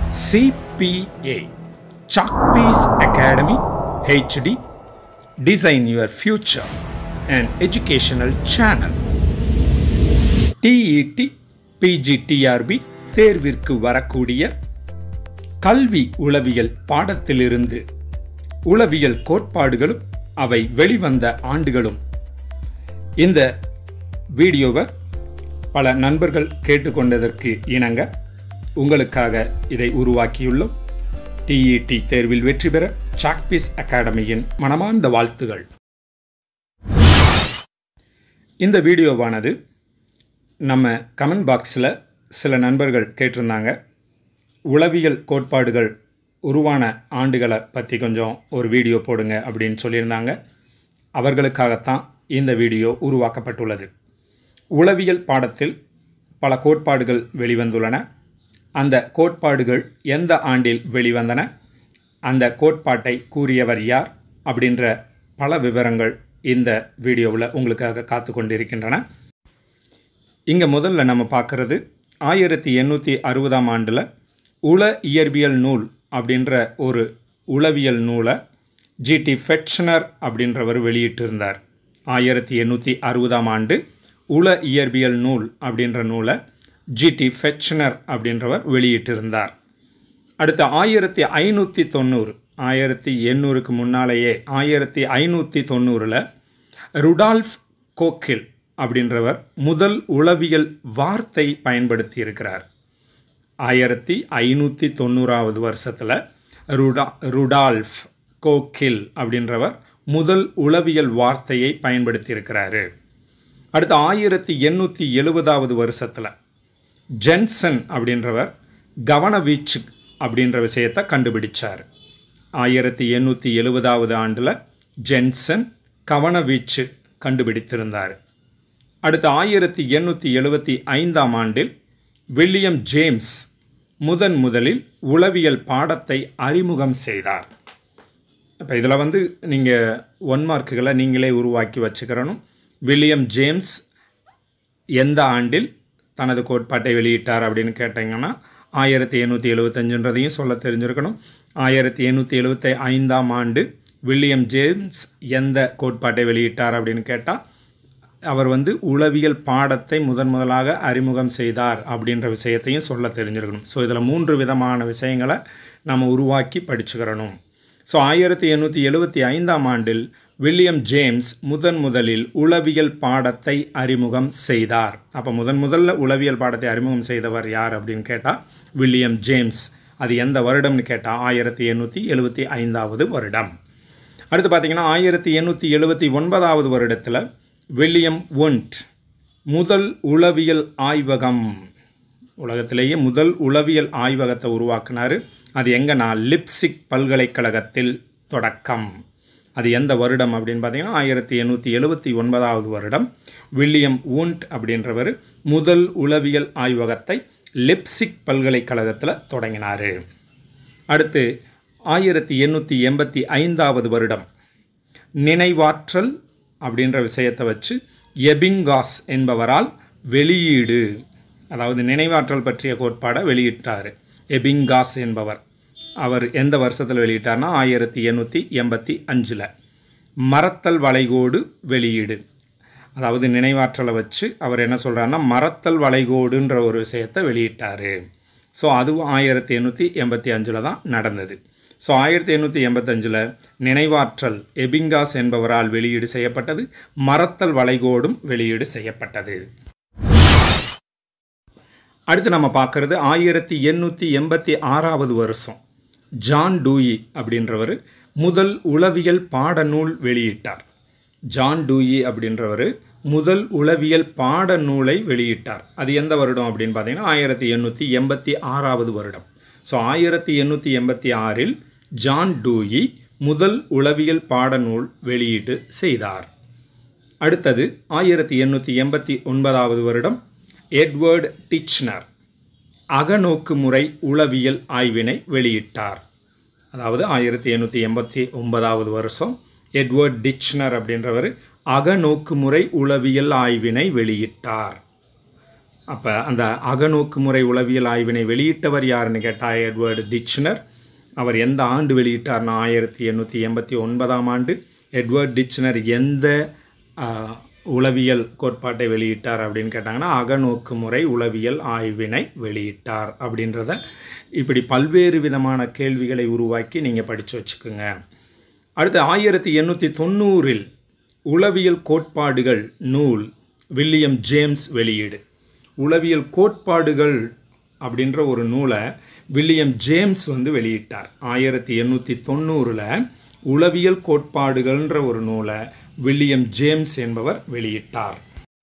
CPA Chalkpiece Academy HD Design Your Future an educational channel TET PGTRB தேர்விற்கு வரக்கூடிய கல்வி உளவியல் பாடத்திலிருந்து உளவியல் கோட்பாடுகளும் அவை வெளிவந்த ஆண்டுகளும் இந்த வீடியோவை பல நண்பர்கள் கேட்டுக்கொண்டதற்கு இணங்க உங்களுக்காக இதை உருவாக்கியுள்ளோம் டிஇடி தேர்வில் வெற்றி பெற சாக்பீஸ் அகாடமியின் மனமார்ந்த வாழ்த்துகள் இந்த வீடியோவானது நம்ம கமெண்ட் பாக்ஸில் சில நண்பர்கள் கேட்டிருந்தாங்க உளவியல் கோட்பாடுகள் உருவான ஆண்டுகளை பற்றி கொஞ்சம் ஒரு வீடியோ போடுங்க அப்படின்னு சொல்லியிருந்தாங்க அவர்களுக்காகத்தான் இந்த வீடியோ உருவாக்கப்பட்டுள்ளது உளவியல் பாடத்தில் பல கோட்பாடுகள் வெளிவந்துள்ளன அந்த கோட்பாடுகள் எந்த ஆண்டில் வெளிவந்தன அந்த கோட்பாட்டை கூறியவர் யார் அப்படின்ற பல விவரங்கள் இந்த வீடியோவில் உங்களுக்காக காத்து கொண்டிருக்கின்றன இங்கே முதல்ல நம்ம பார்க்குறது ஆயிரத்தி எண்ணூற்றி அறுபதாம் ஆண்டில் உள இயற்பியல் நூல் அப்படின்ற ஒரு உளவியல் நூலை ஜிடி ஃபெட்ஷனர் அப்படின்றவர் வெளியிட்டிருந்தார் ஆயிரத்தி எண்ணூற்றி அறுபதாம் ஆண்டு உள இயற்பியல் நூல் அப்படின்ற நூலை ஜிடி ஃபெட்ஷனர் அப்படின்றவர் வெளியிட்டிருந்தார் அடுத்து ஆயிரத்தி ஐநூற்றி தொண்ணூறு ஆயிரத்தி எண்ணூறுக்கு முன்னாலேயே ஆயிரத்தி ஐநூற்றி தொண்ணூறில் ருடால்ஃப் கோக்கில் அப்படின்றவர் முதல் உளவியல் வார்த்தை பயன்படுத்தி இருக்கிறார் ஆயிரத்தி ஐநூற்றி தொண்ணூறாவது வருஷத்தில் ருடா ருடால்ஃப் கோக்கில் அப்படின்றவர் முதல் உளவியல் வார்த்தையை பயன்படுத்தி இருக்கிறாரு அடுத்து ஆயிரத்தி எண்ணூற்றி எழுபதாவது வருஷத்தில் ஜென்சன் அப்படின்றவர் கவனவீச்சு அப்படின்ற விஷயத்தை கண்டுபிடிச்சார் ஆயிரத்தி எண்ணூற்றி எழுபதாவது ஆண்டில் ஜென்சன் கவனவீச்சு கண்டுபிடித்திருந்தார் அடுத்து ஆயிரத்தி எண்ணூற்றி எழுபத்தி ஐந்தாம் ஆண்டில் வில்லியம் ஜேம்ஸ் முதன் முதலில் உளவியல் பாடத்தை அறிமுகம் செய்தார் இப்போ இதில் வந்து நீங்கள் ஒன் மார்க்குகளை நீங்களே உருவாக்கி வச்சுக்கிறணும் வில்லியம் ஜேம்ஸ் எந்த ஆண்டில் தனது கோட்பாட்டை வெளியிட்டார் அப்படின்னு கேட்டிங்கன்னா ஆயிரத்தி எண்ணூற்றி எழுபத்தஞ்சுன்றதையும் சொல்ல தெரிஞ்சிருக்கணும் ஆயிரத்தி எண்ணூற்றி எழுபத்தி ஐந்தாம் ஆண்டு வில்லியம் ஜேம்ஸ் எந்த கோட்பாட்டை வெளியிட்டார் அப்படின்னு கேட்டால் அவர் வந்து உளவியல் பாடத்தை முதன் முதலாக அறிமுகம் செய்தார் அப்படின்ற விஷயத்தையும் சொல்ல தெரிஞ்சிருக்கணும் ஸோ இதில் மூன்று விதமான விஷயங்களை நம்ம உருவாக்கி படிச்சுக்கிறணும் ஸோ ஆயிரத்தி எண்ணூற்றி எழுபத்தி ஐந்தாம் ஆண்டில் வில்லியம் ஜேம்ஸ் முதன் முதலில் உளவியல் பாடத்தை அறிமுகம் செய்தார் அப்போ முதன் முதல்ல உளவியல் பாடத்தை அறிமுகம் செய்தவர் யார் அப்படின்னு கேட்டால் வில்லியம் ஜேம்ஸ் அது எந்த வருடம்னு கேட்டால் ஆயிரத்தி எண்ணூற்றி எழுபத்தி ஐந்தாவது வருடம் அடுத்து பார்த்திங்கன்னா ஆயிரத்தி எண்ணூற்றி எழுபத்தி ஒன்பதாவது வருடத்தில் வில்லியம் ஒன்ட் முதல் உளவியல் ஆய்வகம் உலகத்திலேயே முதல் உளவியல் ஆய்வகத்தை உருவாக்குனார் அது எங்கன்னா லிப்சிக் பல்கலைக்கழகத்தில் தொடக்கம் அது எந்த வருடம் அப்படின்னு பார்த்தீங்கன்னா ஆயிரத்தி எண்ணூற்றி எழுபத்தி ஒன்பதாவது வருடம் வில்லியம் ஊண்ட் அப்படின்றவர் முதல் உளவியல் ஆய்வகத்தை லிப்சிக் பல்கலைக்கழகத்தில் தொடங்கினார் அடுத்து ஆயிரத்தி எண்ணூற்றி எண்பத்தி ஐந்தாவது வருடம் நினைவாற்றல் அப்படின்ற விஷயத்தை வச்சு எபிங்காஸ் என்பவரால் வெளியீடு அதாவது நினைவாற்றல் பற்றிய கோட்பாடை வெளியிட்டார் எபிங்காஸ் என்பவர் அவர் எந்த வருஷத்தில் வெளியிட்டார்னா ஆயிரத்தி எண்ணூற்றி எண்பத்தி அஞ்சில் மரத்தல் வளைகோடு வெளியீடு அதாவது நினைவாற்றலை வச்சு அவர் என்ன சொல்கிறாருன்னா மரத்தல் வளைகோடுன்ற ஒரு விஷயத்தை வெளியிட்டார் ஸோ அதுவும் ஆயிரத்தி எண்ணூற்றி எண்பத்தி அஞ்சில் தான் நடந்தது ஸோ ஆயிரத்தி எண்ணூற்றி எண்பத்தஞ்சில் நினைவாற்றல் எபிங்காஸ் என்பவரால் வெளியீடு செய்யப்பட்டது மரத்தல் வளைகோடும் வெளியீடு செய்யப்பட்டது அடுத்து நம்ம பார்க்குறது ஆயிரத்தி எண்ணூற்றி எண்பத்தி ஆறாவது வருஷம் ஜான் டூயி அப்படின்றவர் முதல் உளவியல் பாடநூல் வெளியிட்டார் ஜான் டூயி அப்படின்றவர் முதல் உளவியல் பாடநூலை வெளியிட்டார் அது எந்த வருடம் அப்படின்னு பார்த்தீங்கன்னா ஆயிரத்தி எண்ணூற்றி எண்பத்தி ஆறாவது வருடம் ஸோ ஆயிரத்தி எண்ணூற்றி எண்பத்தி ஆறில் ஜான் டூயி முதல் உளவியல் பாடநூல் வெளியீடு செய்தார் அடுத்தது ஆயிரத்தி எண்ணூற்றி எண்பத்தி ஒன்பதாவது வருடம் எட்வர்ட் டிச்னர் அகநோக்கு முறை உளவியல் ஆய்வினை வெளியிட்டார் அதாவது ஆயிரத்தி எண்ணூற்றி எண்பத்தி ஒன்பதாவது வருஷம் எட்வர்ட் டிச்னர் அப்படின்றவர் அகநோக்கு முறை உளவியல் ஆய்வினை வெளியிட்டார் அப்போ அந்த அகநோக்கு முறை உளவியல் ஆய்வினை வெளியிட்டவர் யாருன்னு கேட்டால் எட்வர்டு டிக்ஷனர் அவர் எந்த ஆண்டு வெளியிட்டார்னா ஆயிரத்தி எண்ணூற்றி எண்பத்தி ஒன்பதாம் ஆண்டு எட்வர்ட் டிக்ஷனர் எந்த ஆஹ், உளவியல் கோட்பாட்டை வெளியிட்டார் அப்படின்னு கேட்டாங்கன்னா அகநோக்கு முறை உளவியல் ஆய்வினை வெளியிட்டார் அப்படின்றத இப்படி பல்வேறு விதமான கேள்விகளை உருவாக்கி நீங்கள் படித்து வச்சுக்கோங்க அடுத்து ஆயிரத்தி எண்ணூற்றி தொண்ணூறில் உளவியல் கோட்பாடுகள் நூல் வில்லியம் ஜேம்ஸ் வெளியீடு உளவியல் கோட்பாடுகள் அப்படின்ற ஒரு நூலை வில்லியம் ஜேம்ஸ் வந்து வெளியிட்டார் ஆயிரத்தி எண்ணூற்றி தொண்ணூறில் உளவியல் கோட்பாடுகள்ன்ற ஒரு நூலை வில்லியம் ஜேம்ஸ் என்பவர் வெளியிட்டார்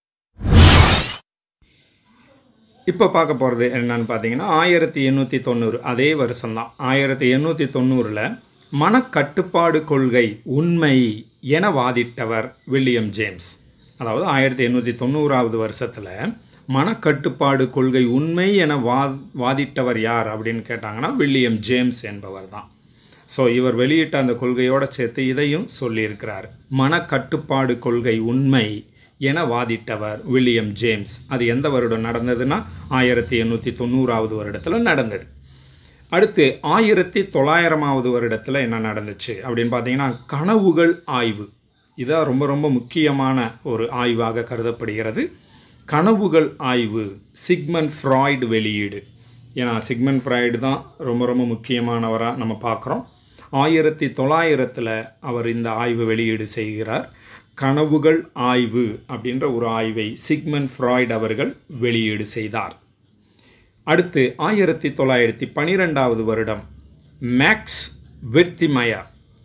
இப்போ பார்க்க போகிறது என்னன்னு பார்த்தீங்கன்னா ஆயிரத்தி எண்ணூற்றி தொண்ணூறு அதே வருஷம்தான் ஆயிரத்தி எண்ணூற்றி தொண்ணூறில் மனக்கட்டுப்பாடு கொள்கை உண்மை என வாதிட்டவர் வில்லியம் ஜேம்ஸ் அதாவது ஆயிரத்தி எண்ணூற்றி தொண்ணூறாவது வருஷத்தில் மனக்கட்டுப்பாடு கொள்கை உண்மை என வா வாதிட்டவர் யார் அப்படின்னு கேட்டாங்கன்னா வில்லியம் ஜேம்ஸ் என்பவர் தான் ஸோ இவர் வெளியிட்ட அந்த கொள்கையோடு சேர்த்து இதையும் சொல்லியிருக்கிறார் மனக்கட்டுப்பாடு கொள்கை உண்மை என வாதிட்டவர் வில்லியம் ஜேம்ஸ் அது எந்த வருடம் நடந்ததுன்னா ஆயிரத்தி எண்ணூற்றி தொண்ணூறாவது வருடத்தில் நடந்தது அடுத்து ஆயிரத்தி தொள்ளாயிரமாவது வருடத்தில் என்ன நடந்துச்சு அப்படின்னு பார்த்தீங்கன்னா கனவுகள் ஆய்வு இதான் ரொம்ப ரொம்ப முக்கியமான ஒரு ஆய்வாக கருதப்படுகிறது கனவுகள் ஆய்வு சிக்மன் ஃப்ராய்டு வெளியீடு ஏன்னா சிக்மன் ஃப்ராய்டு தான் ரொம்ப ரொம்ப முக்கியமானவராக நம்ம பார்க்குறோம் ஆயிரத்தி தொள்ளாயிரத்தில் அவர் இந்த ஆய்வு வெளியீடு செய்கிறார் கனவுகள் ஆய்வு அப்படின்ற ஒரு ஆய்வை சிக்மன் ஃப்ராய்டு அவர்கள் வெளியீடு செய்தார் அடுத்து ஆயிரத்தி தொள்ளாயிரத்தி பனிரெண்டாவது வருடம் மேக்ஸ் விர்த்திமயா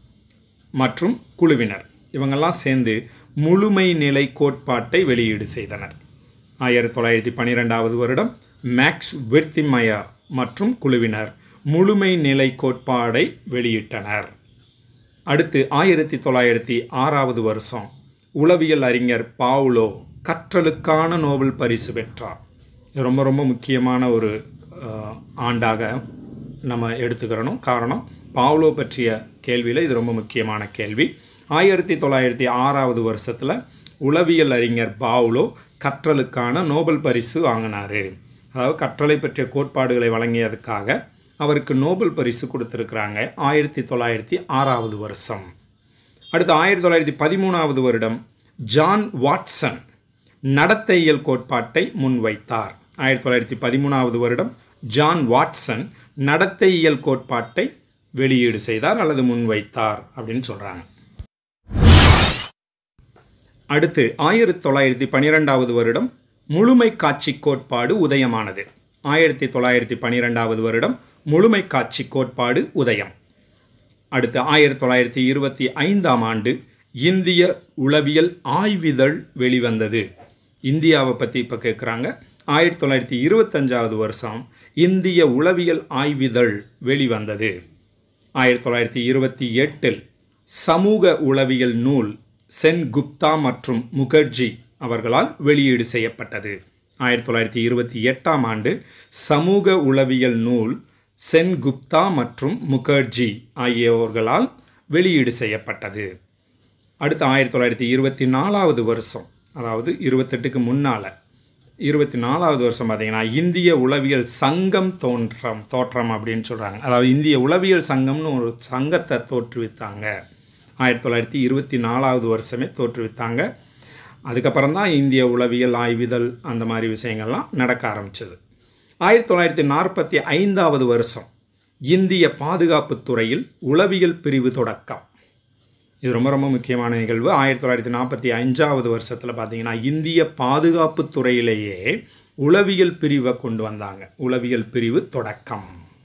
மற்றும் குழுவினர் இவங்கெல்லாம் சேர்ந்து முழுமை நிலை கோட்பாட்டை வெளியீடு செய்தனர் ஆயிரத்தி தொள்ளாயிரத்தி பன்னிரெண்டாவது வருடம் மேக்ஸ் விர்த்திமயா மற்றும் குழுவினர் முழுமை நிலை கோட்பாடை வெளியிட்டனர் அடுத்து ஆயிரத்தி தொள்ளாயிரத்தி ஆறாவது வருஷம் உளவியல் அறிஞர் பாவுலோ கற்றலுக்கான நோபல் பரிசு பெற்றார் இது ரொம்ப ரொம்ப முக்கியமான ஒரு அஹ், ஆண்டாக நம்ம எடுத்துக்கிறணும் காரணம் பாவ்லோ பற்றிய கேள்வியில் இது ரொம்ப முக்கியமான கேள்வி ஆயிரத்தி தொள்ளாயிரத்தி ஆறாவது வருஷத்தில் உளவியல் அறிஞர் பாவ்லோ கற்றலுக்கான நோபல் பரிசு வாங்கினார் அதாவது கற்றலை பற்றிய கோட்பாடுகளை வழங்கியதுக்காக அவருக்கு நோபல் பரிசு கொடுத்துருக்குறாங்க ஆயிரத்தி தொள்ளாயிரத்தி ஆறாவது வருஷம் அடுத்து ஆயிரத்தி தொள்ளாயிரத்தி பதிமூணாவது வருடம் ஜான் வாட்சன் நடத்தையியல் கோட்பாட்டை முன்வைத்தார் ஆயிரத்தி தொள்ளாயிரத்தி பதிமூணாவது வருடம் ஜான் வாட்சன் நடத்தையியல் கோட்பாட்டை வெளியீடு செய்தார் அல்லது முன்வைத்தார் அப்படின்னு சொல்கிறாங்க அடுத்து ஆயிரத்தி தொள்ளாயிரத்தி பன்னிரெண்டாவது வருடம் முழுமை காட்சி கோட்பாடு உதயமானது ஆயிரத்தி தொள்ளாயிரத்தி பன்னிரெண்டாவது வருடம் முழுமை காட்சி கோட்பாடு உதயம் அடுத்து ஆயிரத்தி தொள்ளாயிரத்தி இருபத்தி ஐந்தாம் ஆண்டு இந்திய உளவியல் ஆய்விதழ் வெளிவந்தது இந்தியாவை பற்றி இப்போ கேட்குறாங்க ஆயிரத்தி தொள்ளாயிரத்தி இருபத்தஞ்சாவது வருஷம் இந்திய உளவியல் ஆய்விதழ் வெளிவந்தது ஆயிரத்தி தொள்ளாயிரத்தி இருபத்தி எட்டில் சமூக உளவியல் நூல் சென் குப்தா மற்றும் முகர்ஜி அவர்களால் வெளியீடு செய்யப்பட்டது ஆயிரத்தி தொள்ளாயிரத்தி இருபத்தி எட்டாம் ஆண்டு சமூக உளவியல் நூல் சென் குப்தா மற்றும் முகர்ஜி ஆகியோர்களால் வெளியீடு செய்யப்பட்டது அடுத்து ஆயிரத்தி தொள்ளாயிரத்தி இருபத்தி நாலாவது வருஷம் அதாவது இருபத்தெட்டுக்கு முன்னால் இருபத்தி நாலாவது வருஷம் பார்த்தீங்கன்னா இந்திய உளவியல் சங்கம் தோன்றம் தோற்றம் அப்படின்னு சொல்கிறாங்க அதாவது இந்திய உளவியல் சங்கம்னு ஒரு சங்கத்தை தோற்றுவித்தாங்க ஆயிரத்தி தொள்ளாயிரத்தி இருபத்தி நாலாவது வருஷமே தோற்றுவித்தாங்க அதுக்கப்புறம் தான் இந்திய உளவியல் ஆய்விதழ் அந்த மாதிரி விஷயங்கள்லாம் நடக்க ஆரம்பிச்சது ஆயிரத்தி தொள்ளாயிரத்தி நாற்பத்தி ஐந்தாவது வருஷம் இந்திய பாதுகாப்புத் துறையில் உளவியல் பிரிவு தொடக்கம் இது ரொம்ப ரொம்ப முக்கியமான நிகழ்வு ஆயிரத்தி தொள்ளாயிரத்தி நாற்பத்தி அஞ்சாவது வருஷத்தில் பார்த்தீங்கன்னா இந்திய பாதுகாப்புத் துறையிலேயே உளவியல் பிரிவை கொண்டு வந்தாங்க உளவியல் பிரிவு தொடக்கம்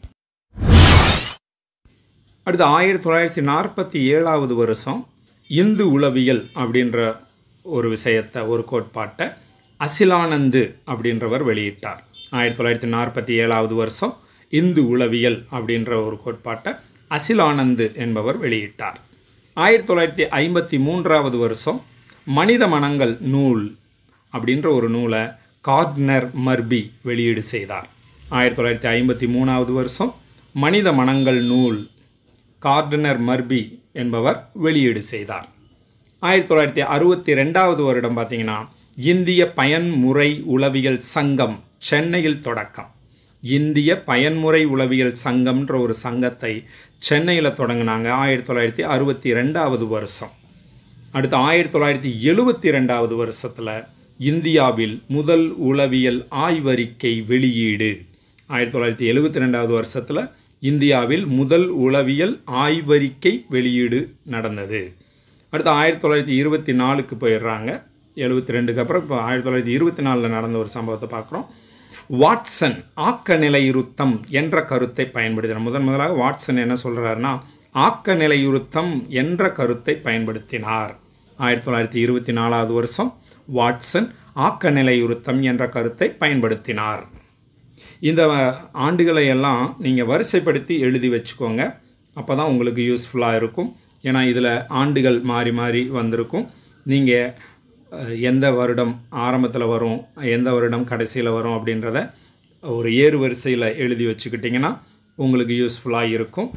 அடுத்து ஆயிரத்தி தொள்ளாயிரத்தி நாற்பத்தி ஏழாவது வருஷம் இந்து உளவியல் அப்படின்ற ஒரு விஷயத்தை ஒரு கோட்பாட்டை அசிலானந்து அப்படின்றவர் வெளியிட்டார் ஆயிரத்தி தொள்ளாயிரத்தி நாற்பத்தி ஏழாவது வருஷம் இந்து உளவியல் அப்படின்ற ஒரு கோட்பாட்டை அசிலானந்து என்பவர் வெளியிட்டார் ஆயிரத்தி தொள்ளாயிரத்தி ஐம்பத்தி மூன்றாவது வருஷம் மனித மனங்கள் நூல் அப்படின்ற ஒரு நூலை கார்ட்னர் மர்பி வெளியீடு செய்தார் ஆயிரத்தி தொள்ளாயிரத்தி ஐம்பத்தி மூணாவது வருஷம் மனித மனங்கள் நூல் கார்டனர் மர்பி என்பவர் வெளியீடு செய்தார் ஆயிரத்தி தொள்ளாயிரத்தி அறுபத்தி ரெண்டாவது வருடம் பார்த்தீங்கன்னா இந்திய பயன்முறை உளவியல் சங்கம் சென்னையில் தொடக்கம் இந்திய பயன்முறை உளவியல் சங்கம்ன்ற ஒரு சங்கத்தை சென்னையில் தொடங்கினாங்க ஆயிரத்தி தொள்ளாயிரத்தி அறுபத்தி ரெண்டாவது வருஷம் அடுத்து ஆயிரத்தி தொள்ளாயிரத்தி எழுபத்தி ரெண்டாவது வருஷத்தில் இந்தியாவில் முதல் உளவியல் ஆய்வறிக்கை வெளியீடு ஆயிரத்தி தொள்ளாயிரத்தி எழுபத்தி ரெண்டாவது வருஷத்தில் இந்தியாவில் முதல் உளவியல் ஆய்வறிக்கை வெளியீடு நடந்தது அடுத்து ஆயிரத்தி தொள்ளாயிரத்தி இருபத்தி நாலுக்கு போயிடுறாங்க எழுபத்தி ரெண்டுக்கு அப்புறம் இப்போ ஆயிரத்தி தொள்ளாயிரத்தி இருபத்தி நாலில் நடந்த ஒரு சம்பவத்தை பார்க்குறோம் வாட்சன் ஆக்க நிலையுறுத்தம் என்ற கருத்தை பயன்படுத்தினார் முதன் முதலாக வாட்சன் என்ன சொல்கிறாருன்னா ஆக்க நிலையுறுத்தம் என்ற கருத்தை பயன்படுத்தினார் ஆயிரத்தி தொள்ளாயிரத்தி இருபத்தி நாலாவது வருஷம் வாட்சன் ஆக்க நிலையுறுத்தம் என்ற கருத்தை பயன்படுத்தினார் இந்த ஆண்டுகளை எல்லாம் நீங்கள் வரிசைப்படுத்தி எழுதி வச்சுக்கோங்க அப்போ தான் உங்களுக்கு யூஸ்ஃபுல்லாக இருக்கும் ஏன்னா இதில் ஆண்டுகள் மாறி மாறி வந்திருக்கும் நீங்கள் எந்த வருடம் ஆரம்பத்தில் வரும் எந்த வருடம் கடைசியில் வரும் அப்படின்றத ஒரு ஏறு வரிசையில் எழுதி வச்சுக்கிட்டிங்கன்னா உங்களுக்கு யூஸ்ஃபுல்லாக இருக்கும்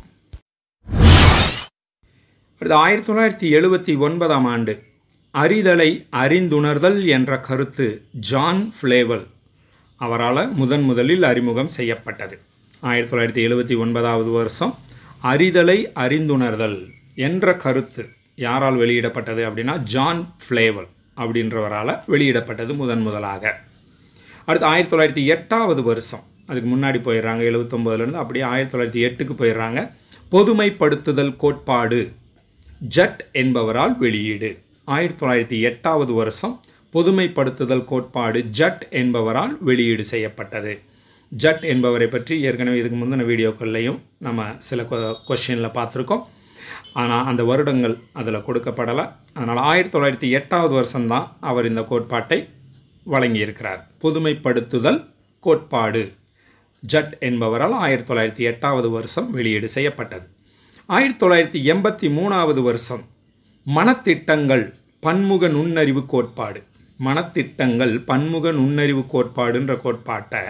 அடுத்து ஆயிரத்தி தொள்ளாயிரத்தி எழுபத்தி ஒன்பதாம் ஆண்டு அறிதலை அறிந்துணர்தல் என்ற கருத்து ஜான் ஃப்ளேவல் அவரால் முதன் முதலில் அறிமுகம் செய்யப்பட்டது ஆயிரத்தி தொள்ளாயிரத்தி எழுபத்தி ஒன்பதாவது வருஷம் அறிதலை அறிந்துணர்தல் என்ற கருத்து யாரால் வெளியிடப்பட்டது அப்படின்னா ஜான் ஃப்ளேவல் அப்படின்றவரால் வெளியிடப்பட்டது முதன் முதலாக அடுத்து ஆயிரத்தி தொள்ளாயிரத்தி எட்டாவது வருஷம் அதுக்கு முன்னாடி போயிடுறாங்க எழுபத்தொம்போதுலேருந்து அப்படியே ஆயிரத்தி தொள்ளாயிரத்தி எட்டுக்கு போயிடுறாங்க பொதுமைப்படுத்துதல் கோட்பாடு ஜட் என்பவரால் வெளியீடு ஆயிரத்தி தொள்ளாயிரத்தி எட்டாவது வருஷம் பொதுமைப்படுத்துதல் கோட்பாடு ஜட் என்பவரால் வெளியீடு செய்யப்பட்டது ஜட் என்பவரை பற்றி ஏற்கனவே இதுக்கு முந்தின வீடியோக்கள்லையும் நம்ம சில கொஷினில் பார்த்துருக்கோம் ஆனால் அந்த வருடங்கள் அதில் கொடுக்கப்படலை அதனால் ஆயிரத்தி தொள்ளாயிரத்தி எட்டாவது வருஷம்தான் அவர் இந்த கோட்பாட்டை வழங்கியிருக்கிறார் பொதுமைப்படுத்துதல் கோட்பாடு ஜட் என்பவரால் ஆயிரத்தி தொள்ளாயிரத்தி எட்டாவது வருஷம் வெளியீடு செய்யப்பட்டது ஆயிரத்தி தொள்ளாயிரத்தி எண்பத்தி மூணாவது வருஷம் மனத்திட்டங்கள் பன்முக நுண்ணறிவு கோட்பாடு மனத்திட்டங்கள் பன்முக நுண்ணறிவு கோட்பாடுன்ற கோட்பாட்டை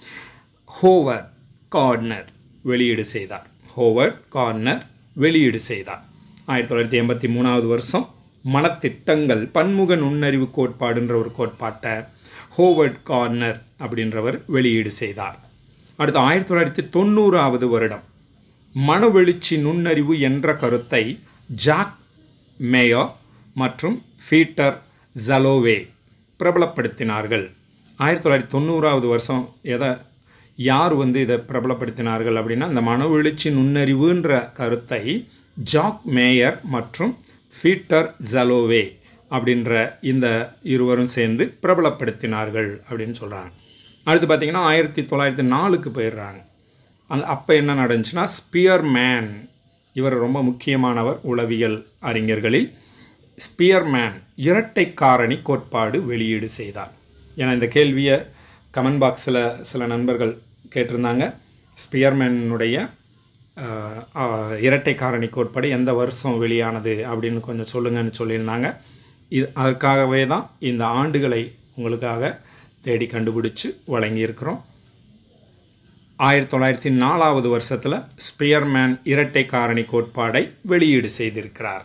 ஹோவர் கார்னர் வெளியீடு செய்தார் ஹோவர்ட் கார்னர் வெளியீடு செய்தார் ஆயிரத்தி தொள்ளாயிரத்தி எண்பத்தி மூணாவது வருஷம் மனத்திட்டங்கள் பன்முக நுண்ணறிவு கோட்பாடுன்ற ஒரு கோட்பாட்டை ஹோவர்ட் கார்னர் அப்படின்றவர் வெளியீடு செய்தார் அடுத்து ஆயிரத்தி தொள்ளாயிரத்தி தொண்ணூறாவது வருடம் மனவெழுச்சி நுண்ணறிவு என்ற கருத்தை ஜாக் மேயோ மற்றும் ஃபீட்டர் ஜலோவே பிரபலப்படுத்தினார்கள் ஆயிரத்தி தொள்ளாயிரத்தி தொண்ணூறாவது வருஷம் எதை யார் வந்து இதை பிரபலப்படுத்தினார்கள் அப்படின்னா இந்த மனவெழுச்சி நுண்ணறிவுன்ற கருத்தை ஜாக் மேயர் மற்றும் ஃபீட்டர் ஜலோவே அப்படின்ற இந்த இருவரும் சேர்ந்து பிரபலப்படுத்தினார்கள் அப்படின்னு சொல்கிறாங்க அடுத்து பார்த்திங்கன்னா ஆயிரத்தி தொள்ளாயிரத்தி நாலுக்கு போயிடுறாங்க அங்கே அப்போ என்ன நடந்துச்சுன்னா ஸ்பியர்மேன் இவர் ரொம்ப முக்கியமானவர் உளவியல் அறிஞர்களில் ஸ்பியர்மேன் இரட்டை காரணி கோட்பாடு வெளியீடு செய்தார் ஏன்னா இந்த கேள்வியை கமெண்ட் பாக்ஸில் சில நண்பர்கள் கேட்டிருந்தாங்க ஸ்பியர்மேனுடைய இரட்டை காரணி கோட்பாடு எந்த வருஷம் வெளியானது அப்படின்னு கொஞ்சம் சொல்லுங்கன்னு சொல்லியிருந்தாங்க இது அதற்காகவே தான் இந்த ஆண்டுகளை உங்களுக்காக தேடி கண்டுபிடிச்சு வழங்கியிருக்கிறோம் ஆயிரத்தி தொள்ளாயிரத்தி நாலாவது வருஷத்தில் ஸ்பியர்மேன் இரட்டை காரணி கோட்பாடை வெளியீடு செய்திருக்கிறார்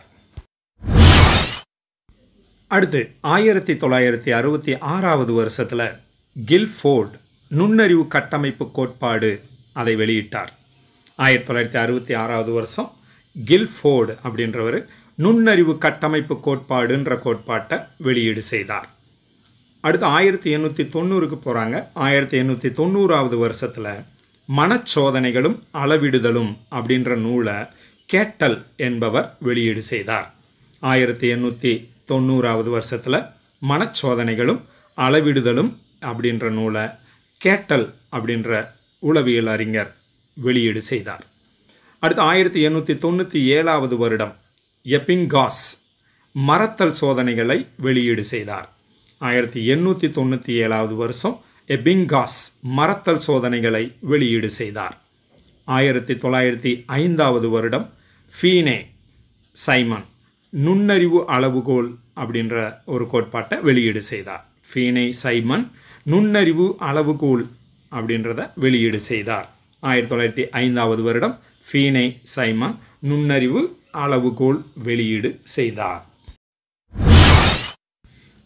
அடுத்து ஆயிரத்தி தொள்ளாயிரத்தி அறுபத்தி ஆறாவது வருஷத்தில் கில்ஃபோர்ட் நுண்ணறிவு கட்டமைப்பு கோட்பாடு அதை வெளியிட்டார் ஆயிரத்தி தொள்ளாயிரத்தி அறுபத்தி ஆறாவது வருஷம் கில்ஃபோர்டு அப்படின்றவர் நுண்ணறிவு கட்டமைப்பு கோட்பாடுன்ற கோட்பாட்டை வெளியீடு செய்தார் அடுத்து ஆயிரத்தி எண்ணூற்றி தொண்ணூறுக்கு போகிறாங்க ஆயிரத்தி எண்ணூற்றி தொண்ணூறாவது வருஷத்தில் மனச்சோதனைகளும் அளவிடுதலும் அப்படின்ற நூலை கேட்டல் என்பவர் வெளியீடு செய்தார் ஆயிரத்தி எண்ணூற்றி தொண்ணூறாவது வருஷத்தில் மனச்சோதனைகளும் அளவிடுதலும் அப்படின்ற நூலை கேட்டல் அப்படின்ற உளவியல் அறிஞர் வெளியீடு செய்தார் அடுத்து ஆயிரத்தி எண்ணூற்றி தொண்ணூற்றி ஏழாவது வருடம் எப்பின்காஸ் மரத்தல் சோதனைகளை வெளியீடு செய்தார் ஆயிரத்தி எண்ணூற்றி தொண்ணூற்றி ஏழாவது வருஷம் எபிங்காஸ் மரத்தல் சோதனைகளை வெளியீடு செய்தார் ஆயிரத்தி தொள்ளாயிரத்தி ஐந்தாவது வருடம் ஃபீனே சைமன் நுண்ணறிவு அளவுகோல் அப்படின்ற ஒரு கோட்பாட்டை வெளியீடு செய்தார் ஃபீனே சைமன் நுண்ணறிவு அளவுகோல் அப்படின்றத வெளியீடு செய்தார் ஆயிரத்தி தொள்ளாயிரத்தி ஐந்தாவது வருடம் ஃபீனே சைமன் நுண்ணறிவு அளவுகோல் வெளியீடு செய்தார்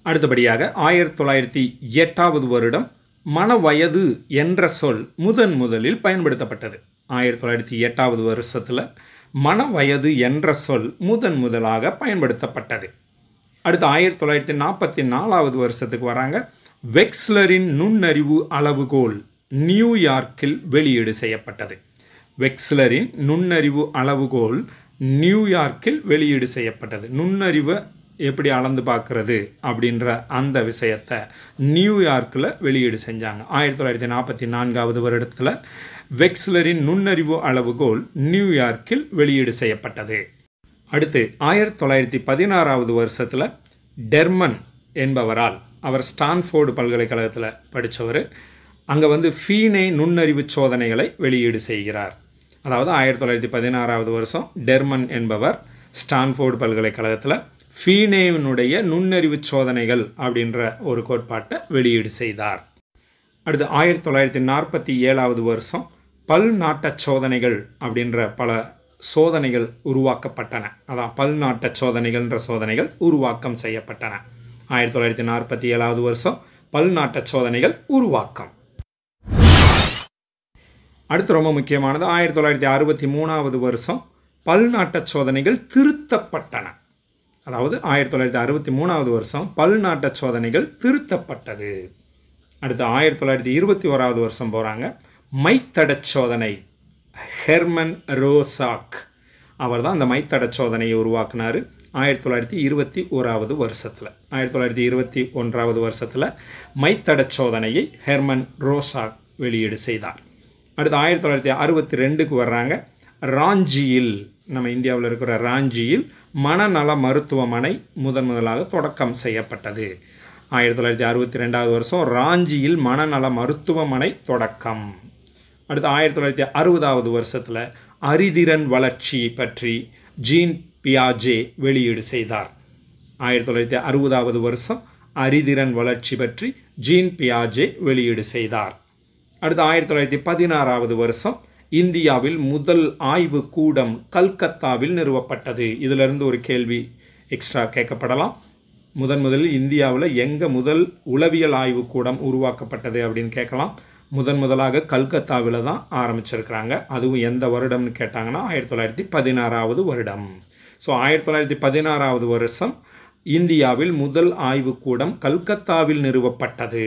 அடுத்தபடியாக ஆயிரத்தி தொள்ளாயிரத்தி எட்டாவது வருடம் மணவயது என்ற சொல் முதன் முதலில் பயன்படுத்தப்பட்டது ஆயிரத்தி தொள்ளாயிரத்தி எட்டாவது வருஷத்தில் மணவயது என்ற சொல் முதன் முதலாக பயன்படுத்தப்பட்டது அடுத்து ஆயிரத்தி தொள்ளாயிரத்தி நாற்பத்தி நாலாவது வருஷத்துக்கு வராங்க வெக்ஸ்லரின் நுண்ணறிவு அளவுகோல் நியூயார்க்கில் வெளியீடு செய்யப்பட்டது வெக்ஸ்லரின் நுண்ணறிவு அளவுகோல் நியூயார்க்கில் வெளியீடு செய்யப்பட்டது நுண்ணறிவை எப்படி அளந்து பார்க்கறது அப்படின்ற அந்த விஷயத்தை நியூயார்க்கில் வெளியீடு செஞ்சாங்க ஆயிரத்தி தொள்ளாயிரத்தி நாற்பத்தி நான்காவது வருடத்தில் வெக்ஸ்லரின் நுண்ணறிவு அளவுகோல் நியூயார்க்கில் வெளியீடு செய்யப்பட்டது அடுத்து ஆயிரத்தி தொள்ளாயிரத்தி பதினாறாவது வருஷத்தில் டெர்மன் என்பவரால் அவர் ஸ்டான்ஃபோர்டு பல்கலைக்கழகத்தில் படித்தவர் அங்கே வந்து ஃபீனே நுண்ணறிவு சோதனைகளை வெளியீடு செய்கிறார் அதாவது ஆயிரத்தி தொள்ளாயிரத்தி பதினாறாவது வருஷம் டெர்மன் என்பவர் ஸ்டான்ஃபோர்டு பல்கலைக்கழகத்தில் ஃபீனேவினுடைய நுண்ணறிவு சோதனைகள் அப்படின்ற ஒரு கோட்பாட்டை வெளியீடு செய்தார் அடுத்து ஆயிரத்தி தொள்ளாயிரத்தி நாற்பத்தி ஏழாவது வருஷம் பல்நாட்ட சோதனைகள் அப்படின்ற பல சோதனைகள் உருவாக்கப்பட்டன அதான் பல்நாட்ட சோதனைகள்ன்ற சோதனைகள் உருவாக்கம் செய்யப்பட்டன ஆயிரத்தி தொள்ளாயிரத்தி நாற்பத்தி ஏழாவது வருஷம் பல்நாட்ட சோதனைகள் உருவாக்கம் அடுத்து ரொம்ப முக்கியமானது ஆயிரத்தி தொள்ளாயிரத்தி அறுபத்தி மூணாவது வருஷம் பல்நாட்ட சோதனைகள் திருத்தப்பட்டன அதாவது ஆயிரத்தி தொள்ளாயிரத்தி அறுபத்தி மூணாவது வருஷம் பல்நாட்ட சோதனைகள் திருத்தப்பட்டது அடுத்து ஆயிரத்தி தொள்ளாயிரத்தி இருபத்தி ஓராவது வருஷம் போகிறாங்க மைத்தட சோதனை ஹெர்மன் ரோசாக் அவர் தான் அந்த மைத்தட சோதனையை உருவாக்குனார் ஆயிரத்தி தொள்ளாயிரத்தி இருபத்தி ஓராவது வருஷத்தில் ஆயிரத்தி தொள்ளாயிரத்தி இருபத்தி ஒன்றாவது வருஷத்தில் மைத்தட சோதனையை ஹெர்மன் ரோசாக் வெளியீடு செய்தார் அடுத்து ஆயிரத்தி தொள்ளாயிரத்தி அறுபத்தி ரெண்டுக்கு வர்றாங்க ராஞ்சியில் நம்ம இந்தியாவில் இருக்கிற ராஞ்சியில் மனநல மருத்துவமனை முதன் முதலாக தொடக்கம் செய்யப்பட்டது ஆயிரத்தி தொள்ளாயிரத்தி அறுபத்தி ரெண்டாவது வருஷம் ராஞ்சியில் மனநல மருத்துவமனை தொடக்கம் அடுத்து ஆயிரத்தி தொள்ளாயிரத்தி அறுபதாவது வருஷத்தில் அறிதிறன் வளர்ச்சி பற்றி ஜீன் பியாஜே வெளியீடு செய்தார் ஆயிரத்தி தொள்ளாயிரத்தி அறுபதாவது வருஷம் அறிதிறன் வளர்ச்சி பற்றி ஜீன் பியாஜே வெளியீடு செய்தார் அடுத்து ஆயிரத்தி தொள்ளாயிரத்தி பதினாறாவது வருஷம் இந்தியாவில் முதல் ஆய்வு கூடம் கல்கத்தாவில் நிறுவப்பட்டது இதிலிருந்து ஒரு கேள்வி எக்ஸ்ட்ரா கேட்கப்படலாம் முதன் முதலில் இந்தியாவில் எங்கே முதல் உளவியல் ஆய்வு கூடம் உருவாக்கப்பட்டது அப்படின்னு கேட்கலாம் முதன் முதலாக கல்கத்தாவில் தான் ஆரம்பிச்சிருக்கிறாங்க அதுவும் எந்த வருடம்னு கேட்டாங்கன்னா ஆயிரத்தி தொள்ளாயிரத்தி பதினாறாவது வருடம் ஸோ ஆயிரத்தி தொள்ளாயிரத்தி பதினாறாவது வருஷம் இந்தியாவில் முதல் ஆய்வுக்கூடம் கல்கத்தாவில் நிறுவப்பட்டது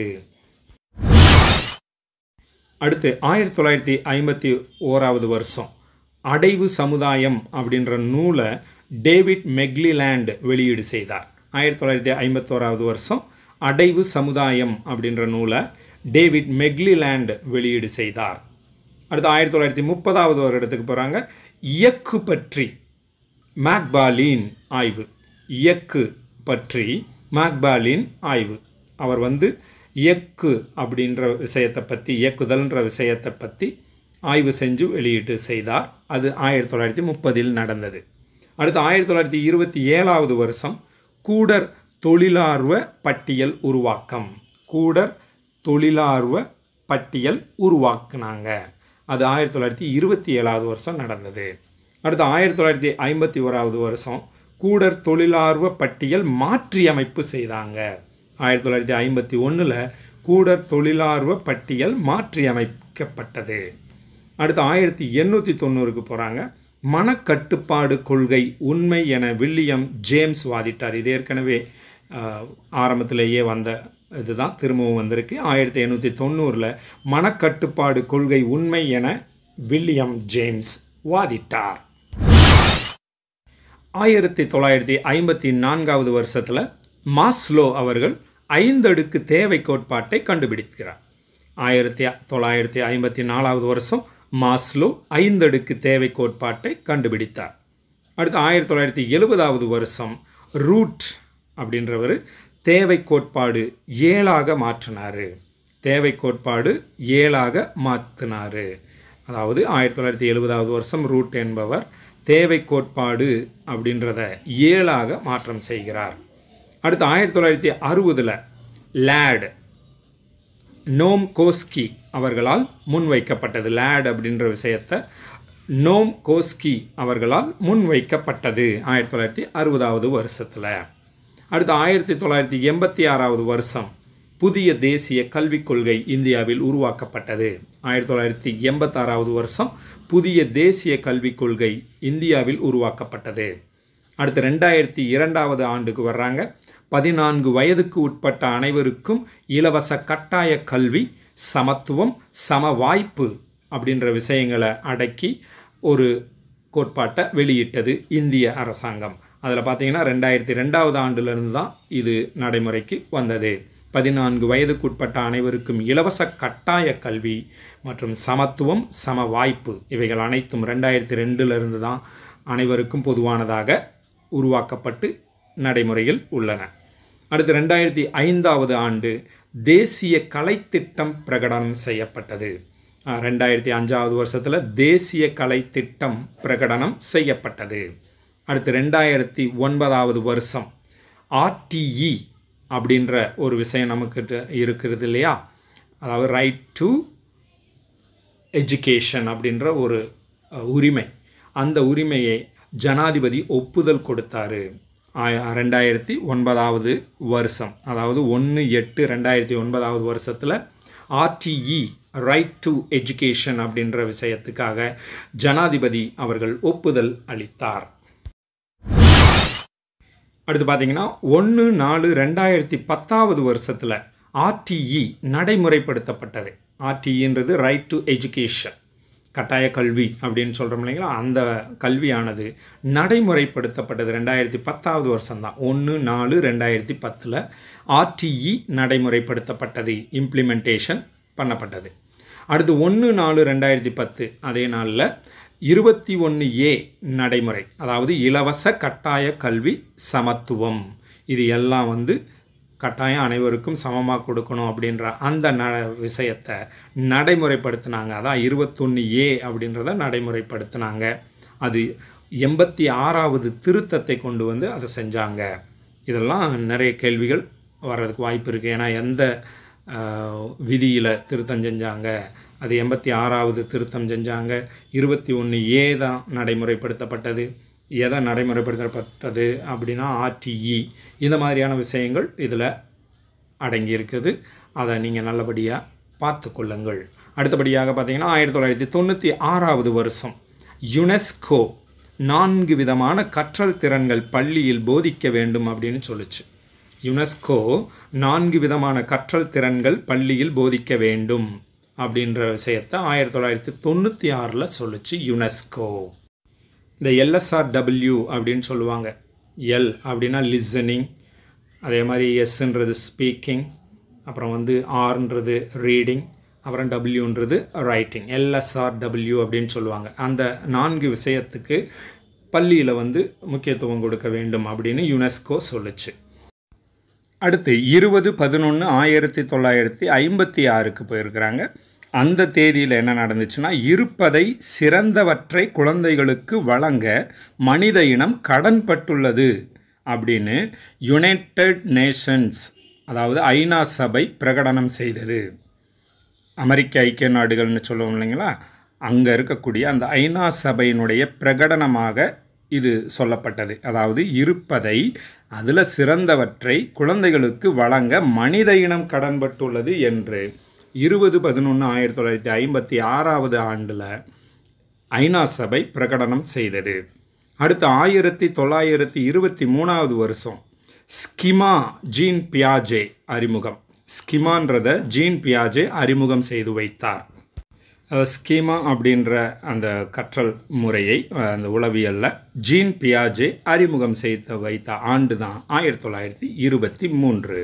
அடுத்து ஆயிரத்தி தொள்ளாயிரத்தி ஐம்பத்தி ஓராவது வருஷம் அடைவு சமுதாயம் அப்படின்ற நூலை டேவிட் மெக்லிலேண்ட் வெளியீடு செய்தார் ஆயிரத்தி தொள்ளாயிரத்தி ஐம்பத்தோராவது வருஷம் அடைவு சமுதாயம் அப்படின்ற நூலை டேவிட் மெக்லிலேண்ட் வெளியீடு செய்தார் அடுத்து ஆயிரத்தி தொள்ளாயிரத்தி முப்பதாவது வருடத்துக்கு போகிறாங்க இயக்கு பற்றி மேக்பாலின் ஆய்வு இயக்கு பற்றி மேக்பாலின் ஆய்வு அவர் வந்து இயக்கு அப்படின்ற விஷயத்தை பற்றி இயக்குதல்ன்ற விஷயத்தை பற்றி ஆய்வு செஞ்சு வெளியீட்டு செய்தார் அது ஆயிரத்தி தொள்ளாயிரத்தி முப்பதில் நடந்தது அடுத்து ஆயிரத்தி தொள்ளாயிரத்தி இருபத்தி ஏழாவது வருஷம் கூடர் தொழிலார்வ பட்டியல் உருவாக்கம் கூடர் தொழிலார்வ பட்டியல் உருவாக்குனாங்க அது ஆயிரத்தி தொள்ளாயிரத்தி இருபத்தி ஏழாவது வருஷம் நடந்தது அடுத்து ஆயிரத்தி தொள்ளாயிரத்தி ஐம்பத்தி ஓராவது வருஷம் கூடர் தொழிலார்வ பட்டியல் மாற்றியமைப்பு செய்தாங்க ஆயிரத்தி தொள்ளாயிரத்தி ஐம்பத்தி ஒன்றில் கூடர் தொழிலார்வ பட்டியல் மாற்றியமைக்கப்பட்டது அடுத்து ஆயிரத்தி எண்ணூற்றி தொண்ணூறுக்கு போகிறாங்க மனக்கட்டுப்பாடு கொள்கை உண்மை என வில்லியம் ஜேம்ஸ் வாதிட்டார் இது ஏற்கனவே ஆரம்பத்திலேயே வந்த இதுதான் திரும்பவும் வந்திருக்கு ஆயிரத்தி எண்ணூற்றி தொண்ணூறில் மனக்கட்டுப்பாடு கொள்கை உண்மை என வில்லியம் ஜேம்ஸ் வாதிட்டார் ஆயிரத்தி தொள்ளாயிரத்தி ஐம்பத்தி நான்காவது வருஷத்தில் மாஸ்லோ அவர்கள் ஐந்தடுக்கு தேவை கோட்பாட்டை கண்டுபிடிக்கிறார் ஆயிரத்தி தொள்ளாயிரத்தி ஐம்பத்தி நாலாவது வருஷம் மாஸ்லோ ஐந்தடுக்கு தேவை கோட்பாட்டை கண்டுபிடித்தார் அடுத்து ஆயிரத்தி தொள்ளாயிரத்தி எழுபதாவது வருஷம் ரூட் அப்படின்றவர் தேவை கோட்பாடு ஏழாக மாற்றினார் தேவை கோட்பாடு ஏழாக மாற்றினார் அதாவது ஆயிரத்தி தொள்ளாயிரத்தி எழுபதாவது வருஷம் ரூட் என்பவர் தேவை கோட்பாடு அப்படின்றத ஏழாக மாற்றம் செய்கிறார் அடுத்து ஆயிரத்தி தொள்ளாயிரத்தி அறுபதில் லேட் நோம் கோஸ்கி அவர்களால் முன்வைக்கப்பட்டது லேட் அப்படின்ற விஷயத்தை நோம் கோஸ்கி அவர்களால் முன்வைக்கப்பட்டது ஆயிரத்தி தொள்ளாயிரத்தி அறுபதாவது வருஷத்தில் அடுத்து ஆயிரத்தி தொள்ளாயிரத்தி எண்பத்தி ஆறாவது வருஷம் புதிய தேசிய கல்விக் கொள்கை இந்தியாவில் உருவாக்கப்பட்டது ஆயிரத்தி தொள்ளாயிரத்தி எண்பத்தாறாவது வருஷம் புதிய தேசிய கல்விக் கொள்கை இந்தியாவில் உருவாக்கப்பட்டது அடுத்து ரெண்டாயிரத்தி இரண்டாவது ஆண்டுக்கு வர்றாங்க பதினான்கு வயதுக்கு உட்பட்ட அனைவருக்கும் இலவச கட்டாய கல்வி சமத்துவம் சம வாய்ப்பு அப்படின்ற விஷயங்களை அடக்கி ஒரு கோட்பாட்டை வெளியிட்டது இந்திய அரசாங்கம் அதில் பார்த்தீங்கன்னா ரெண்டாயிரத்தி ரெண்டாவது ஆண்டுலேருந்து தான் இது நடைமுறைக்கு வந்தது பதினான்கு வயதுக்குட்பட்ட அனைவருக்கும் இலவச கட்டாய கல்வி மற்றும் சமத்துவம் சம வாய்ப்பு இவைகள் அனைத்தும் ரெண்டாயிரத்தி ரெண்டிலிருந்து தான் அனைவருக்கும் பொதுவானதாக உருவாக்கப்பட்டு நடைமுறையில் உள்ளன அடுத்து ரெண்டாயிரத்தி ஐந்தாவது ஆண்டு தேசிய கலைத்திட்டம் பிரகடனம் செய்யப்பட்டது அஹ், ரெண்டாயிரத்தி அஞ்சாவது வருஷத்தில் தேசிய கலைத்திட்டம் பிரகடனம் செய்யப்பட்டது அடுத்து ரெண்டாயிரத்தி ஒன்பதாவது வருஷம் ஆர்டிஇ அப்படின்ற ஒரு விஷயம் நமக்கு இருக்கிறது இல்லையா அதாவது ரைட் டு எஜுகேஷன் அப்படின்ற ஒரு அஹ், உரிமை அந்த உரிமையை ஜனாதிபதி ஒப்புதல் கொடுத்தாரு ஆய- ரெண்டாயிரத்தி ஒன்பதாவது வருஷம் அதாவது ஒன்று எட்டு ரெண்டாயிரத்தி ஒன்பதாவது வருஷத்தில் ஆர்டிஇ ரைட் டு எஜுகேஷன் அப்படின்ற விஷயத்துக்காக ஜனாதிபதி அவர்கள் ஒப்புதல் அளித்தார் அடுத்து பார்த்தீங்கன்னா ஒன்று நாலு ரெண்டாயிரத்தி பத்தாவது வருஷத்தில் ஆர்டிஇ நடைமுறைப்படுத்தப்பட்டது ஆர்டிஇன்றது ரைட் டு எஜுகேஷன் கட்டாய கல்வி அப்படின்னு சொல்கிறோம் இல்லைங்களா அந்த கல்வியானது நடைமுறைப்படுத்தப்பட்டது ரெண்டாயிரத்தி பத்தாவது வருஷம்தான் ஒன்று நாலு ரெண்டாயிரத்தி பத்தில் ஆர்டிஇ நடைமுறைப்படுத்தப்பட்டது இம்ப்ளிமெண்டேஷன் பண்ணப்பட்டது அடுத்து ஒன்று நாலு ரெண்டாயிரத்தி பத்து அதே நாளில் இருபத்தி ஒன்று ஏ நடைமுறை அதாவது இலவச கட்டாய கல்வி சமத்துவம் இது எல்லாம் வந்து கட்டாயம் அனைவருக்கும் சமமாக கொடுக்கணும் அப்படின்ற அந்த ந விஷயத்தை நடைமுறைப்படுத்தினாங்க அதான் இருபத்தொன்று ஏ அப்படின்றத நடைமுறைப்படுத்தினாங்க அது எண்பத்தி ஆறாவது திருத்தத்தை கொண்டு வந்து அதை செஞ்சாங்க இதெல்லாம் நிறைய கேள்விகள் வர்றதுக்கு வாய்ப்பு இருக்குது ஏன்னா எந்த விதியில் திருத்தம் செஞ்சாங்க அது எண்பத்தி ஆறாவது திருத்தம் செஞ்சாங்க இருபத்தி ஒன்று ஏ தான் நடைமுறைப்படுத்தப்பட்டது எதை நடைமுறைப்படுத்தப்பட்டது அப்படின்னா ஆர்டிஇ இந்த மாதிரியான விஷயங்கள் இதில் அடங்கியிருக்குது அதை நீங்கள் நல்லபடியாக பார்த்து கொள்ளுங்கள் அடுத்தபடியாக பார்த்தீங்கன்னா ஆயிரத்தி தொள்ளாயிரத்தி தொண்ணூற்றி ஆறாவது வருஷம் யுனெஸ்கோ நான்கு விதமான கற்றல் திறன்கள் பள்ளியில் போதிக்க வேண்டும் அப்படின்னு சொல்லுச்சு யுனெஸ்கோ நான்கு விதமான கற்றல் திறன்கள் பள்ளியில் போதிக்க வேண்டும் அப்படின்ற விஷயத்தை ஆயிரத்தி தொள்ளாயிரத்தி தொண்ணூற்றி ஆறில் சொல்லுச்சு யுனெஸ்கோ இந்த எல்எஸ்ஆர்டபிள்யூ அப்படின்னு சொல்லுவாங்க எல் அப்படின்னா லிசனிங் அதே மாதிரி எஸ்ன்றது ஸ்பீக்கிங் அப்புறம் வந்து ஆர்ன்றது ரீடிங் அப்புறம் டபிள்யூன்றது ரைட்டிங் எல்எஸ்ஆர்டபிள்யூ அப்படின்னு சொல்லுவாங்க அந்த நான்கு விஷயத்துக்கு பள்ளியில் வந்து முக்கியத்துவம் கொடுக்க வேண்டும் அப்படின்னு யுனெஸ்கோ சொல்லுச்சு அடுத்து இருபது பதினொன்று ஆயிரத்தி தொள்ளாயிரத்தி ஐம்பத்தி ஆறுக்கு போயிருக்கிறாங்க அந்த தேதியில் என்ன நடந்துச்சுன்னா இருப்பதை சிறந்தவற்றை குழந்தைகளுக்கு வழங்க மனித இனம் கடன்பட்டுள்ளது அப்படின்னு யுனைடெட் நேஷன்ஸ் அதாவது ஐநா சபை பிரகடனம் செய்தது அமெரிக்க ஐக்கிய நாடுகள்னு சொல்லுவோம் இல்லைங்களா அங்கே இருக்கக்கூடிய அந்த ஐநா சபையினுடைய பிரகடனமாக இது சொல்லப்பட்டது அதாவது இருப்பதை அதில் சிறந்தவற்றை குழந்தைகளுக்கு வழங்க மனித இனம் கடன்பட்டுள்ளது என்று இருபது பதினொன்று ஆயிரத்தி தொள்ளாயிரத்தி ஐம்பத்தி ஆறாவது ஆண்டில் ஐநா சபை பிரகடனம் செய்தது அடுத்து ஆயிரத்தி தொள்ளாயிரத்தி இருபத்தி மூணாவது வருஷம் ஸ்கிமா ஜீன் பியாஜே அறிமுகம் ஸ்கிமான்றத ஜீன் பியாஜே அறிமுகம் செய்து வைத்தார் ஸ்கீமா அப்படின்ற அந்த கற்றல் முறையை அந்த உளவியலில் ஜீன் பியாஜே அறிமுகம் செய்து வைத்த ஆண்டு தான் ஆயிரத்தி தொள்ளாயிரத்தி இருபத்தி மூன்று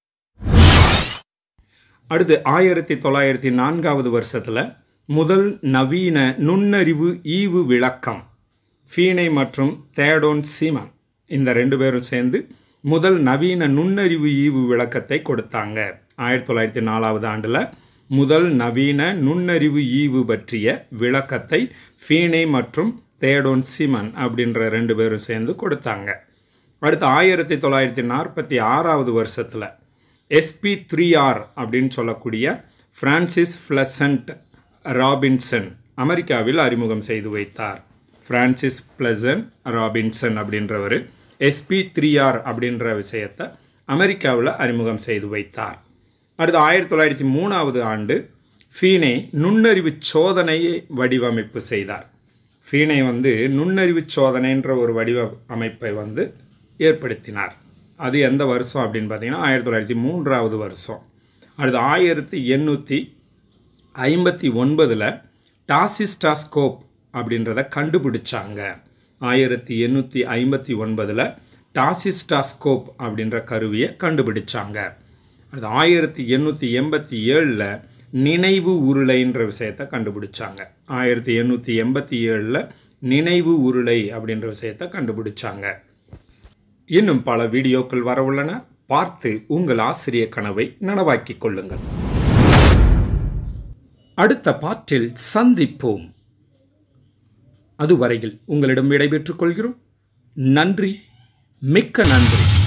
அடுத்து ஆயிரத்தி தொள்ளாயிரத்தி நான்காவது வருஷத்தில் முதல் நவீன நுண்ணறிவு ஈவு விளக்கம் ஃபீனை மற்றும் தேடோன் சீமன் இந்த ரெண்டு பேரும் சேர்ந்து முதல் நவீன நுண்ணறிவு ஈவு விளக்கத்தை கொடுத்தாங்க ஆயிரத்தி தொள்ளாயிரத்தி நாலாவது ஆண்டில் முதல் நவீன நுண்ணறிவு ஈவு பற்றிய விளக்கத்தை ஃபீனை மற்றும் தேடோன் சிமன் அப்படின்ற ரெண்டு பேரும் சேர்ந்து கொடுத்தாங்க அடுத்து ஆயிரத்தி தொள்ளாயிரத்தி நாற்பத்தி ஆறாவது வருஷத்தில் எஸ்பி த்ரீ ஆர் அப்படின்னு சொல்லக்கூடிய ஃப்ரான்சிஸ் ஃப்ளசன்ட் ராபின்சன் அமெரிக்காவில் அறிமுகம் செய்து வைத்தார் ஃப்ரான்சிஸ் பிளசன் ராபின்சன் அப்படின்றவர் எஸ்பி த்ரீ ஆர் அப்படின்ற விஷயத்தை அமெரிக்காவில் அறிமுகம் செய்து வைத்தார் அடுத்து ஆயிரத்தி தொள்ளாயிரத்தி மூணாவது ஆண்டு ஃபீனே நுண்ணறிவு சோதனையை வடிவமைப்பு செய்தார் ஃபீனை வந்து நுண்ணறிவு சோதனைன்ற ஒரு வடிவ அமைப்பை வந்து ஏற்படுத்தினார் அது எந்த வருஷம் அப்படின்னு பார்த்தீங்கன்னா ஆயிரத்தி தொள்ளாயிரத்தி மூன்றாவது வருஷம் அடுத்து ஆயிரத்தி எண்ணூற்றி ஐம்பத்தி ஒன்பதில் டாசிஸ்டாஸ்கோப் அப்படின்றத கண்டுபிடிச்சாங்க ஆயிரத்தி எண்ணூற்றி ஐம்பத்தி ஒன்பதில் டாசிஸ்டாஸ்கோப் அப்படின்ற கருவியை கண்டுபிடிச்சாங்க அது ஆயிரத்தி எண்ணூற்றி எண்பத்தி ஏழில் நினைவு உருளைன்ற விஷயத்தை கண்டுபிடிச்சாங்க ஆயிரத்தி எண்ணூற்றி எண்பத்தி ஏழில் நினைவு உருளை அப்படின்ற விஷயத்தை கண்டுபிடிச்சாங்க இன்னும் பல வீடியோக்கள் வரவுள்ளன பார்த்து உங்கள் ஆசிரிய கனவை நனவாக்கிக் கொள்ளுங்கள் அடுத்த பாட்டில் சந்திப்போம் அதுவரையில் உங்களிடம் விடைபெற்றுக் கொள்கிறோம் நன்றி மிக்க நன்றி